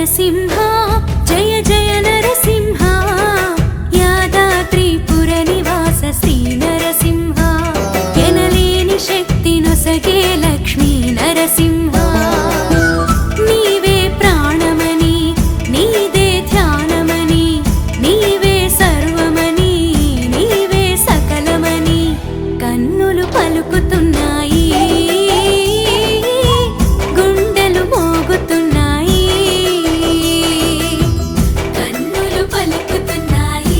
నరసింహ జయ జయ నరసింహ యాదాద్రిపుర నివాస శ్రీ నరసింహ ఎనలేని శక్తి నొసగే లక్ష్మీ నరసింహ నీవే ప్రాణమని నీదే ధ్యానమని నీవే సర్వమని నీవే సకలమని కన్నులు పలుకుతున్నాయి గుండెలు మోగుతున్నాయి కన్నులు పలుకుతున్నాయి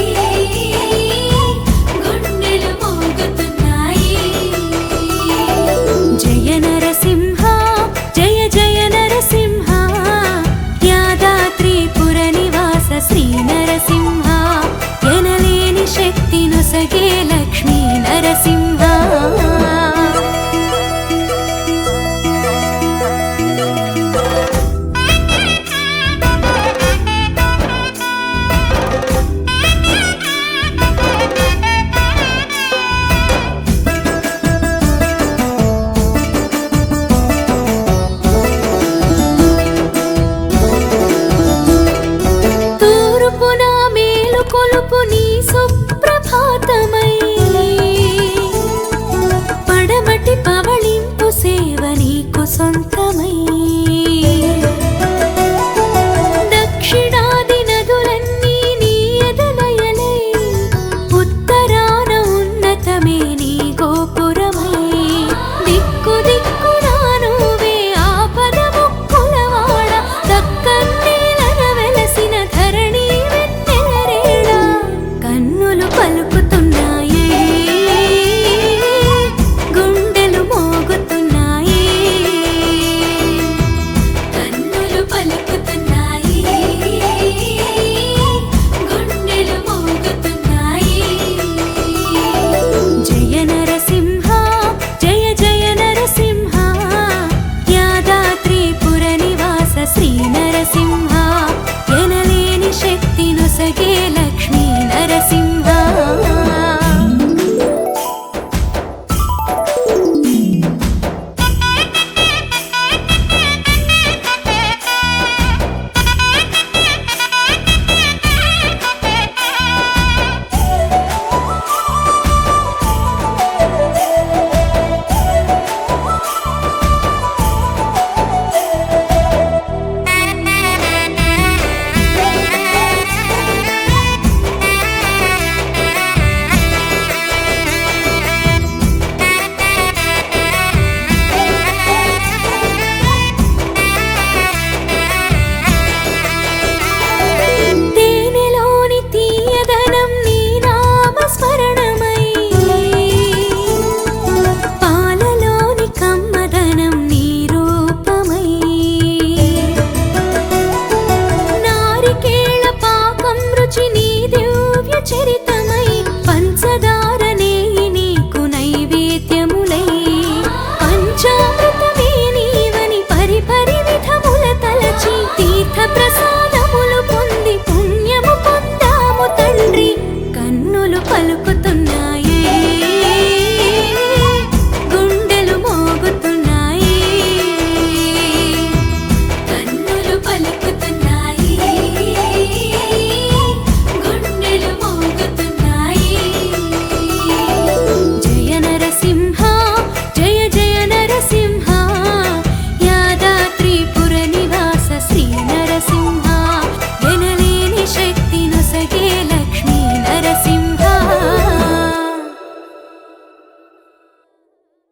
గుండెలు మోగుతున్నాయి జయ నరసింహ జయ జయ నరసింహ యాదాద్రిపుర నివాస శ్రీ నరసింహ ఎనలేని శక్తి నొసగే లక్ష్మీ నరసింహ తూర్పున మేలు కొలుపు నీ సుప్రభాతమై పడమటి పవళింపు సేవ నీకు సొంతమై